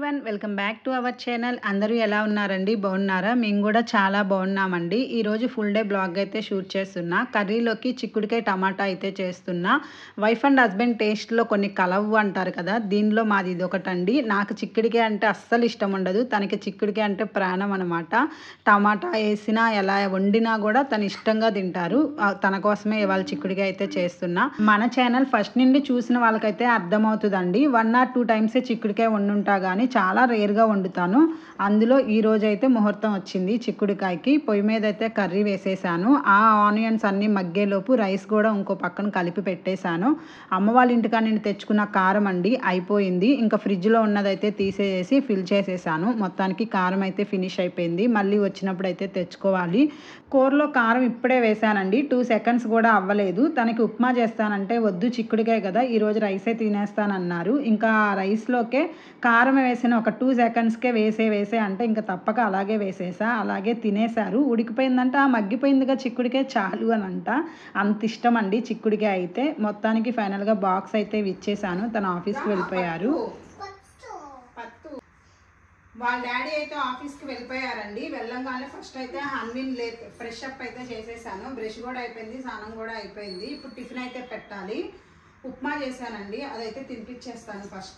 Everyone welcome back to our channel అందరూ ఎలా ఉన్నారండి బాగున్నారా మేము కూడా చాలా బాగున్నామండి ఈరోజు ఫుల్ డే బ్లాగ్ అయితే షూట్ చేస్తున్నా కర్రీలోకి చిక్కుడుకాయ టమాటా అయితే చేస్తున్నా వైఫ్ అండ్ హస్బెండ్ టేస్ట్లో కొన్ని కలవు అంటారు కదా దీనిలో మాది ఇది ఒకటండి నాకు చిక్కుడికాయ అంటే అస్సలు ఇష్టం ఉండదు తనకి చిక్కుడికాయ అంటే ప్రాణం అనమాట టమాటా వేసినా ఎలా వండినా కూడా తను ఇష్టంగా తింటారు ఆ, తన కోసమే ఇవాళ చిక్కుడికాయ అయితే చేస్తున్నా మన ఛానల్ ఫస్ట్ నుండి చూసిన వాళ్ళకైతే అర్థమవుతుందండి వన్ ఆర్ టూ టైమ్సే చిక్కుడికాయ వండుంటా కానీ చాలా రేర్గా వండుతాను అందులో ఈ రోజు అయితే ముహూర్తం వచ్చింది చిక్కుడుకాయకి పొయ్యి మీద అయితే కర్రీ వేసేసాను ఆ ఆనియన్స్ అన్నీ మగ్గేలోపు రైస్ కూడా ఇంకో పక్కన కలిపి పెట్టేశాను అమ్మ వాళ్ళ ఇంటికా నేను తెచ్చుకున్న కారం అండి అయిపోయింది ఇంకా ఫ్రిడ్జ్లో ఉన్నదైతే తీసేసి ఫిల్ చేసేసాను మొత్తానికి కారం అయితే ఫినిష్ అయిపోయింది మళ్ళీ వచ్చినప్పుడు అయితే తెచ్చుకోవాలి కూరలో కారం ఇప్పుడే వేసానండి టూ సెకండ్స్ కూడా అవ్వలేదు తనకి ఉప్మా చేస్తానంటే వద్దు చిక్కుడుకాయ కదా ఈరోజు రైసే తినేస్తానన్నారు ఇంకా ఆ రైస్లోకే కారం వేసిన ఒక టూ సెకండ్స్కే వేసే వేసే అంటే ఇంకా తప్పక అలాగే వేసేసా అలాగే తినేశారు ఉడికిపోయిందంట "ఆ, మగ్గిపోయిందిగా చిక్కుడికాయ చాలు అని అంట అంత ఇష్టం అండి చిక్కుడికాయ అయితే మొత్తానికి ఫైనల్గా బాక్స్ అయితే ఇచ్చేసాను తన ఆఫీస్కి వెళ్ళిపోయారు పత్తు వాళ్ళ డాడీ అయితే ఆఫీస్కి వెళ్ళిపోయారండి వెళ్ళంగానే ఫస్ట్ అయితే హన్విన్ లే ఫ్రెష్ అప్ అయితే చేసేసాను బ్రష్ కూడా అయిపోయింది స్నానం కూడా అయిపోయింది ఇప్పుడు టిఫిన్ అయితే పెట్టాలి ఉప్మా చేశానండి అదైతే తినిపించేస్తాను ఫస్ట్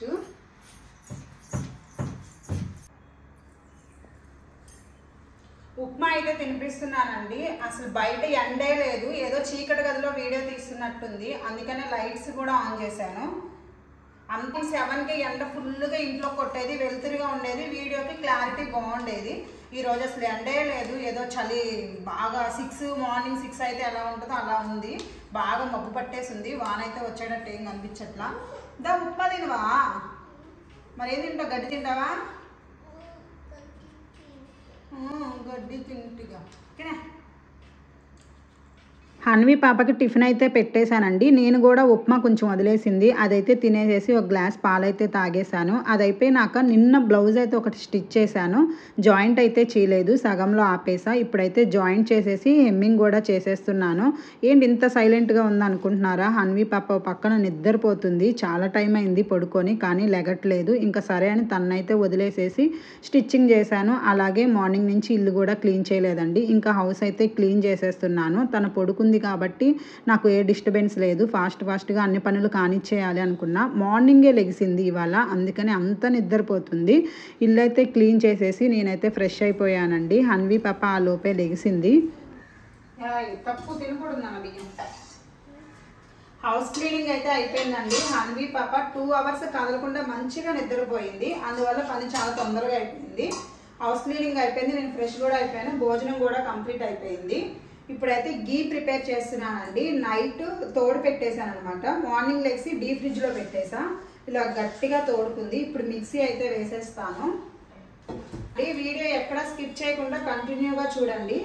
ఉప్మా అయితే తినిపిస్తున్నానండి అసలు బయట ఎండే లేదు ఏదో చీకటి గదిలో వీడియో తీస్తున్నట్టుంది అందుకనే లైట్స్ కూడా ఆన్ చేశాను అంతే సెవెన్కి ఎండ ఫుల్గా ఇంట్లో కొట్టేది వెలుతురుగా ఉండేది వీడియోకి క్లారిటీ బాగుండేది ఈ రోజు అసలు ఎండే లేదు ఏదో చలి బాగా సిక్స్ మార్నింగ్ సిక్స్ అయితే ఎలా ఉంటుందో అలా ఉంది బాగా మబ్బు పట్టేసింది వాన అయితే వచ్చేటట్టు ఏం కనిపించట్లా దా ఉప్మా తినవా మరి ఏం తింటావు గడ్డి తింటావా ఉమ్, గడ్డి తింటిగా ఓకేనా హన్వి పాపకి టిఫిన్ అయితే పెట్టేశానండి నేను కూడా ఉప్మా కొంచెం వదిలేసింది అదైతే తినేసేసి ఒక గ్లాస్ పాలైతే తాగేశాను అది అయిపోయినాక నిన్న బ్లౌజ్ అయితే ఒకటి స్టిచ్ చేశాను జాయింట్ అయితే చేయలేదు సగంలో ఆపేసా ఇప్పుడైతే జాయింట్ చేసేసి హెమ్మింగ్ కూడా చేసేస్తున్నాను ఏంటి ఇంత సైలెంట్గా ఉందనుకుంటున్నారా హన్వి పాప ఓ పక్కన నిద్రపోతుంది చాలా టైం అయింది పడుకొని కానీ లెగట్లేదు ఇంకా సరే అని తన్నైతే వదిలేసేసి స్టిచ్చింగ్ చేశాను అలాగే మార్నింగ్ నుంచి ఇల్లు కూడా క్లీన్ చేయలేదండి ఇంకా హౌస్ అయితే క్లీన్ చేసేస్తున్నాను తను పడుకుంది కాబట్టి నాకు ఏ డిస్టర్బెన్స్ లేదు ఫాస్ట్ ఫాస్ట్గా అన్ని పనులు కానిచ్చేయాలి అనుకున్నా మార్నింగే లెగిసింది ఇవాళ అందుకని అంత నిద్రపోతుంది ఇల్లు అయితే క్లీన్ చేసేసి నేనైతే ఫ్రెష్ అయిపోయానండి హన్వి పాప ఆ లోపే లెగిసింది తప్పు తినకూడదు బియ్యం హౌస్ క్లీనింగ్ అయితే అయిపోయిందండి హన్వి పాప టూ అవర్స్ కదలకుండా మంచిగా నిద్రపోయింది అందువల్ల పని చాలా తొందరగా అయిపోయింది హౌస్ క్లీనింగ్ అయిపోయింది నేను ఫ్రెష్ కూడా అయిపోయాను భోజనం కూడా కంప్లీట్ అయిపోయింది ఇప్పుడైతే గీ ప్రిపేర్ చేస్తున్నానండి నైట్ తోడు పెట్టేశాను అనమాట మార్నింగ్ లెగ్సి డీ ఫ్రిడ్జ్లో పెట్టేసా ఇలా గట్టిగా తోడుకుంది ఇప్పుడు మిక్సీ అయితే వేసేస్తాను ఈ వీడియో ఎక్కడ స్కిప్ చేయకుండా కంటిన్యూగా చూడండి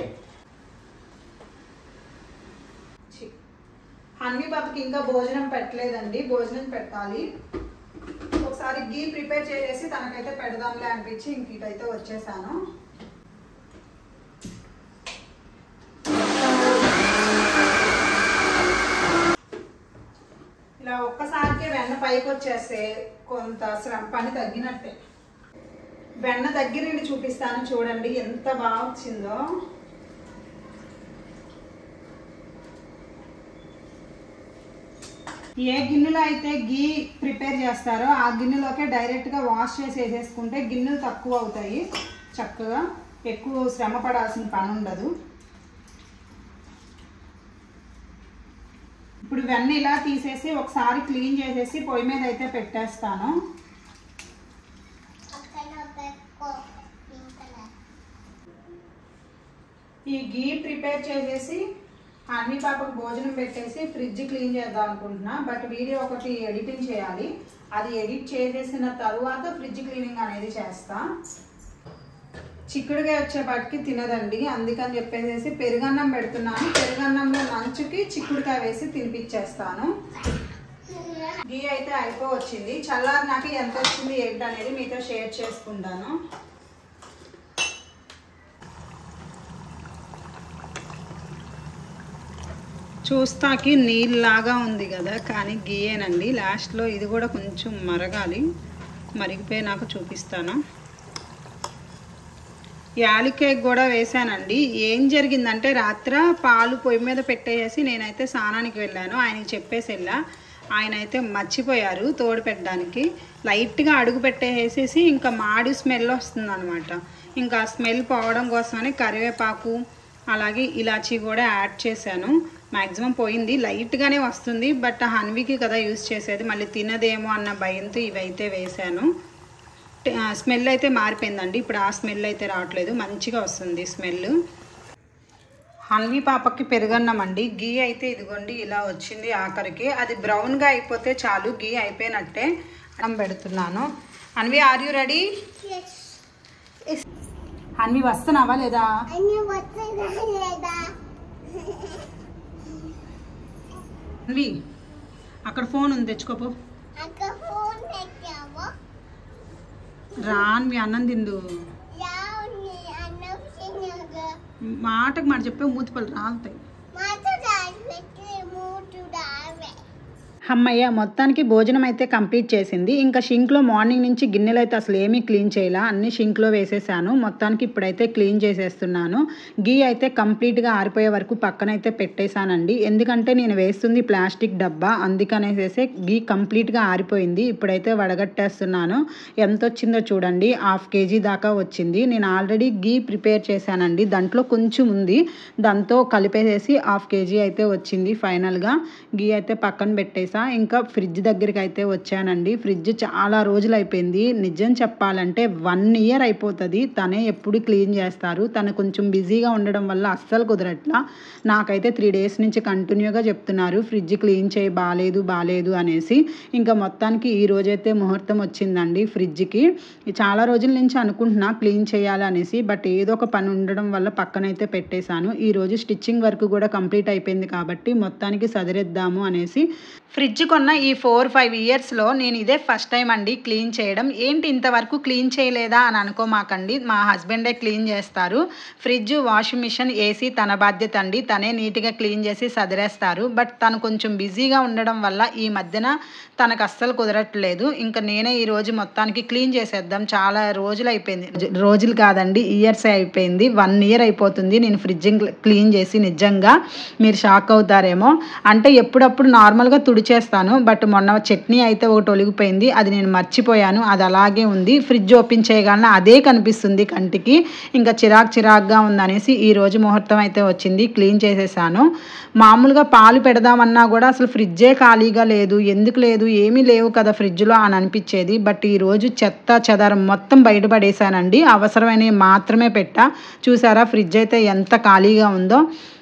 ఛీ. హన్వి పాపకి ఇంకా భోజనం పెట్టలేదండి భోజనం పెట్టాలి ఒకసారి గీ ప్రిపేర్ చేసేసి తనకైతే పెడదాంలే అనిపించి ఇంక ఇటైతే వచ్చేసాను ఇలా ఒక్కసారికే వెన్న పైకి వచ్చేస్తే కొంత శ్రమ పని తగ్గినట్టే వెన్న దగ్గర నుండి చూపిస్తాను చూడండి ఎంత బాగా వచ్చిందో ఏ గిన్నెలో అయితే గీ ప్రిపేర్ చేస్తారో ఆ గిన్నెలోకే డైరెక్ట్గా వాష్ చేసి వేసేసుకుంటే గిన్నెలు తక్కువ అవుతాయి చక్కగా ఎక్కువ శ్రమ పడాల్సిన పని ఉండదు ఇప్పుడు ఇవన్నీ ఇలా తీసేసి ఒకసారి క్లీన్ చేసేసి పొయ్యి మీద అయితే పెట్టేస్తాను ఈ గీ ప్రిపేర్ చేసేసి అన్ని పాపకు భోజనం పెట్టేసి ఫ్రిడ్జ్ క్లీన్ చేద్దాం అనుకుంటున్నా బట్ వీడియో ఒకటి ఎడిటింగ్ చేయాలి అది ఎడిట్ చేసేసిన తరువాత ఫ్రిడ్జ్ క్లీనింగ్ అనేది చేస్తా చిక్కుడుగా వచ్చేపాటికి తినదండి అందుకని చెప్పేసి పెరుగన్నం పెడుతున్నాను పెరుగన్నంలో నంచుకి చిక్కుడుకాయ వేసి తినిపించేస్తాను గీ అయితే అయిపోవచ్చింది చల్లారి నాకు ఎంత వచ్చింది ఏంటనేది మీతో షేర్ చేసుకుంటాను చూస్తాకి నీళ్ళలాగా ఉంది కదా కానీ గీయేనండి లాస్ట్లో ఇది కూడా కొంచెం మరగాలి మరిగిపోయి నాకు చూపిస్తాను యాలక్కాయ కూడా వేసానండి ఏం జరిగిందంటే రాత్ర పాలు పొయ్యి మీద పెట్టేసి నేనైతే స్నానానికి వెళ్ళాను ఆయనకి చెప్పేసి వెళ్ళా ఆయన అయితే మర్చిపోయారు తోడు పెట్టడానికి లైట్గా అడుగు పెట్టేసేసి ఇంకా మాడి స్మెల్ వస్తుంది అనమాట ఇంకా స్మెల్ పోవడం కోసమని కరివేపాకు అలాగే ఇలాచీ కూడా యాడ్ చేశాను మ్యాక్సిమం పోయింది లైట్గానే వస్తుంది బట్ హన్వీకి కదా యూస్ చేసేది మళ్ళీ తినదేమో అన్న భయంతో ఇవైతే వేశాను స్మెల్ అయితే మారిపోయిందండి ఇప్పుడు ఆ స్మెల్ అయితే రావట్లేదు మంచిగా వస్తుంది స్మెల్ హన్వీ పాపకి పెరుగన్నం అండి గీ అయితే ఇదిగోండి ఇలా వచ్చింది ఆఖరికి అది బ్రౌన్గా అయిపోతే చాలు గీ అయిపోయినట్టే అన్నం పెడుతున్నాను Hanvi are you ready Hanvi వస్తున్నావా లేదా హన్వీ అక్కడ ఫోన్ ఉంది తెచ్చుకోపో రాన్ మీ అన్నం తిందు మాటకు మాట చెప్పే మూతిపళ్ళు రాలుతాయి అమ్మయ్య మొత్తానికి భోజనం అయితే కంప్లీట్ చేసింది ఇంకా షింక్లో మార్నింగ్ నుంచి గిన్నెలు అయితే అసలు ఏమీ క్లీన్ చేయాల అన్ని షింక్లో వేసేసాను మొత్తానికి ఇప్పుడైతే క్లీన్ చేసేస్తున్నాను గీ అయితే కంప్లీట్గా ఆరిపోయే వరకు పక్కనైతే పెట్టేశానండి ఎందుకంటే నేను వేస్తుంది ప్లాస్టిక్ డబ్బా అందుకనేసేసి గీ కంప్లీట్గా ఆరిపోయింది ఇప్పుడైతే వడగట్టేస్తున్నాను ఎంత వచ్చిందో చూడండి హాఫ్ కేజీ దాకా వచ్చింది నేను ఆల్రెడీ గీ ప్రిపేర్ చేశానండి దాంట్లో కొంచెం ఉంది దాంతో కలిపేసేసి హాఫ్ కేజీ అయితే వచ్చింది ఫైనల్గా గీ అయితే పక్కన పెట్టేసా ఇంకా ఫ్రిడ్జ్ దగ్గరికి అయితే వచ్చానండి ఫ్రిడ్జ్ చాలా రోజులు అయిపోయింది నిజం చెప్పాలంటే వన్ ఇయర్ అయిపోతుంది తనే ఎప్పుడు క్లీన్ చేస్తారు తను కొంచెం బిజీగా ఉండడం వల్ల అస్సలు కుదరట్లా నాకైతే త్రీ డేస్ నుంచి కంటిన్యూగా చెప్తున్నారు ఫ్రిడ్జ్ క్లీన్ చేయి బాగాలేదు బాగాలేదు అనేసి ఇంకా మొత్తానికి ఈ రోజైతే ముహూర్తం వచ్చిందండి ఫ్రిడ్జ్కి చాలా రోజుల నుంచి అనుకుంటున్నా క్లీన్ చేయాలనేసి బట్ ఏదో ఒక పని ఉండడం వల్ల పక్కనైతే పెట్టేశాను ఈ రోజు స్టిచ్చింగ్ వర్క్ కూడా కంప్లీట్ అయిపోయింది కాబట్టి మొత్తానికి సదిరేద్దాము అనేసి ఫ్రిడ్జ్ కొన్న ఈ ఫోర్ ఫైవ్ ఇయర్స్లో నేను ఇదే ఫస్ట్ టైం అండి క్లీన్ చేయడం ఏంటి ఇంతవరకు క్లీన్ చేయలేదా అని అనుకోమాకండి మా హస్బెండే క్లీన్ చేస్తారు ఫ్రిడ్జ్ వాషింగ్ మిషన్ ఏసీ తన బాధ్యత అండి తనే నీట్గా క్లీన్ చేసి సదిరేస్తారు బట్ తను కొంచెం బిజీగా ఉండడం వల్ల ఈ మధ్యన తనకు అస్సలు కుదరట్లేదు ఇంకా నేనే ఈ రోజు మొత్తానికి క్లీన్ చేసేద్దాం చాలా రోజులు అయిపోయింది రోజులు కాదండి ఇయర్స్ అయిపోయింది వన్ ఇయర్ అయిపోతుంది నేను ఫ్రిడ్జ్ క్లీన్ చేసి నిజంగా మీరు షాక్ అవుతారేమో అంటే ఎప్పుడప్పుడు నార్మల్గా తుడిచేస్తాను బట్ మొన్న చట్నీ అయితే ఒకటి ఒలిగిపోయింది అది నేను మర్చిపోయాను అది అలాగే ఉంది ఫ్రిడ్జ్ ఓపెన్ చేయగానే అదే కనిపిస్తుంది కంటికి ఇంకా చిరాక్ చిరాక్గా ఉందనేసి ఈ రోజు ముహూర్తం అయితే వచ్చింది క్లీన్ చేసేసాను మామూలుగా పాలు పెడదామన్నా కూడా అసలు ఫ్రిడ్జే ఖాళీగా లేదు ఎందుకు లేదు ఏమీ లేవు కదా ఫ్రిడ్జ్లో అని అనిపించేది బట్ ఈ రోజు చెత్త చెదారం మొత్తం బయటపడేసానండి అవసరమైనవి మాత్రమే పెట్టా చూసారా ఫ్రిడ్జ్ అయితే ఎంత ఖాళీగా ఉందో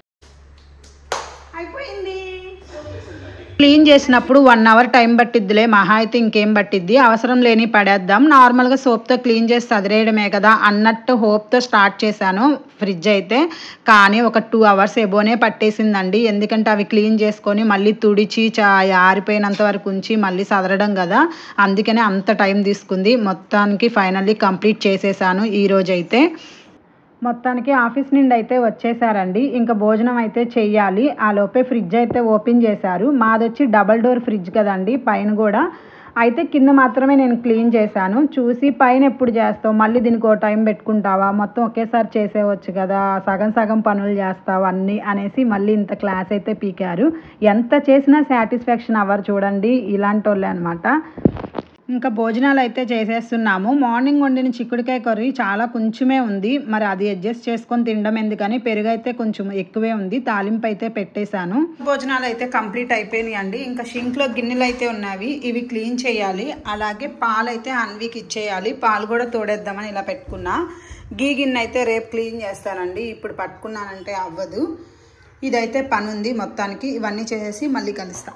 అయిపోయింది క్లీన్ చేసినప్పుడు వన్ అవర్ టైం పట్టిద్దిలే మహా అయితే ఇంకేం పట్టిద్ది అవసరం లేని పడేద్దాం నార్మల్గా సోప్తో క్లీన్ చేసి చదిరేయడమే కదా అన్నట్టు హోప్తో స్టార్ట్ చేశాను ఫ్రిడ్జ్ అయితే కానీ ఒక టూ అవర్స్ ఎబోనే పట్టేసిందండి ఎందుకంటే అవి క్లీన్ చేసుకొని మళ్ళీ తుడిచి చా ఆరిపోయినంత వరకు ఉంచి మళ్ళీ సదరడం కదా అందుకనే అంత టైం తీసుకుంది మొత్తానికి ఫైనల్లీ కంప్లీట్ చేసేసాను ఈ రోజైతే మొత్తానికి ఆఫీస్ నుండి అయితే వచ్చేసారండి ఇంకా భోజనం అయితే చెయ్యాలి ఆ లోపే ఫ్రిడ్జ్ అయితే ఓపెన్ చేశారు మాదొచ్చి డబల్ డోర్ ఫ్రిడ్జ్ కదండి పైన కూడా అయితే కింద మాత్రమే నేను క్లీన్ చేశాను చూసి పైన ఎప్పుడు చేస్తావు మళ్ళీ దీనికి ఓ టైం పెట్టుకుంటావా మొత్తం ఒకేసారి చేసేవచ్చు కదా సగం సగం పనులు చేస్తావు అన్నీ అనేసి మళ్ళీ ఇంత క్లాస్ అయితే పీకారు ఎంత చేసినా సాటిస్ఫాక్షన్ అవ్వరు చూడండి ఇలాంటి వాళ్ళే అనమాట ఇంకా భోజనాలు అయితే చేసేస్తున్నాము మార్నింగ్ వండిన చిక్కుడుకాయ కర్రీ చాలా కొంచెమే ఉంది మరి అది అడ్జస్ట్ చేసుకొని తినడం ఎందుకని పెరుగు అయితే కొంచెం ఎక్కువే ఉంది తాలింపు అయితే పెట్టేశాను భోజనాలు అయితే కంప్లీట్ అయిపోయినాయి అండి ఇంకా షింక్లో గిన్నెలు అయితే ఉన్నవి ఇవి క్లీన్ చేయాలి అలాగే పాలు అయితే అన్వీకి ఇచ్చేయాలి పాలు కూడా తోడేద్దామని ఇలా పెట్టుకున్నా గీ గిన్నె అయితే రేపు క్లీన్ చేస్తానండి ఇప్పుడు పట్టుకున్నానంటే అవ్వదు ఇదైతే పని ఉంది మొత్తానికి ఇవన్నీ చేసేసి మళ్ళీ కలుస్తా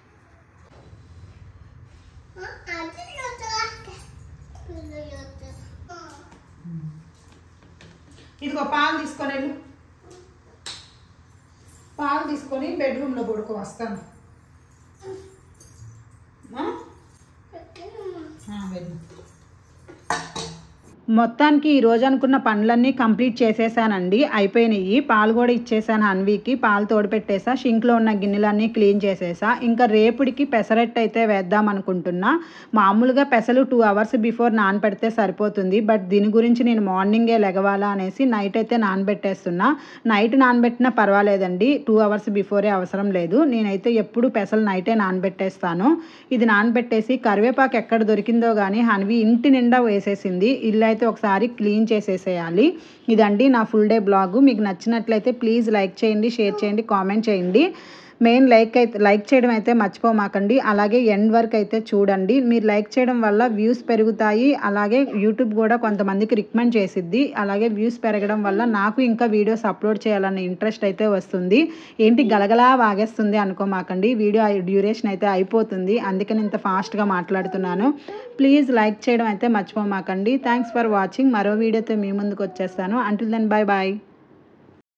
ఇదిగో పాలు తీసుకొని వెళ్ళు పాలు తీసుకొని బెడ్రూమ్లో పడుకో వస్తాను ఆ? ఆ, వెళ్ళు మొత్తానికి ఈ రోజు అనుకున్న పనులన్నీ కంప్లీట్ చేసేసానండి అయిపోయినాయి పాలు కూడా ఇచ్చేసాను హన్వీకి పాలు తోడుపెట్టేసా షింక్లో ఉన్న గిన్నెలన్నీ క్లీన్ చేసేసా ఇంకా రేపుడికి పెసరట్టు అయితే వేద్దాం అనుకుంటున్నా మామూలుగా పెసలు టూ అవర్స్ బిఫోర్ నానబెడితే సరిపోతుంది బట్ దీని గురించి నేను మార్నింగే లెగవాలా అనేసి నైట్ అయితే నానబెట్టేస్తున్నా నైట్ నానబెట్టినా పర్వాలేదండి టూ అవర్స్ బిఫోరే అవసరం లేదు నేనైతే ఎప్పుడు పెసలు నైటే నానబెట్టేస్తాను ఇది నానబెట్టేసి కరివేపాకు ఎక్కడ దొరికిందో కానీ హన్వి ఇంటి నిండా వేసేసింది ఇల్లు అయితే ఒకసారి క్లీన్ చేసేసేయాలి ఇదండి నా ఫుల్ డే బ్లాగు మీకు నచ్చినట్లయితే ప్లీజ్ లైక్ చేయండి షేర్ చేయండి కామెంట్ చేయండి మెయిన్ లైక్ అయితే లైక్ చేయడం అయితే మర్చిపోమాకండి అలాగే ఎండ్ వరకు అయితే చూడండి మీరు లైక్ చేయడం వల్ల వ్యూస్ పెరుగుతాయి అలాగే యూట్యూబ్ కూడా కొంతమందికి రికమెండ్ చేసిద్ది అలాగే వ్యూస్ పెరగడం వల్ల నాకు ఇంకా వీడియోస్ అప్లోడ్ చేయాలన్న ఇంట్రెస్ట్ అయితే వస్తుంది ఏంటి గలగలా వాగేస్తుంది అనుకోమాకండి వీడియో డ్యూరేషన్ అయితే అయిపోతుంది అందుకని ఇంత ఫాస్ట్గా మాట్లాడుతున్నాను ప్లీజ్ లైక్ చేయడం అయితే మర్చిపోమాకండి థ్యాంక్స్ ఫర్ వాచింగ్ మరో వీడియోతో మీ ముందుకు వచ్చేస్తాను అంటిల్ దెన్ బాయ్ బాయ్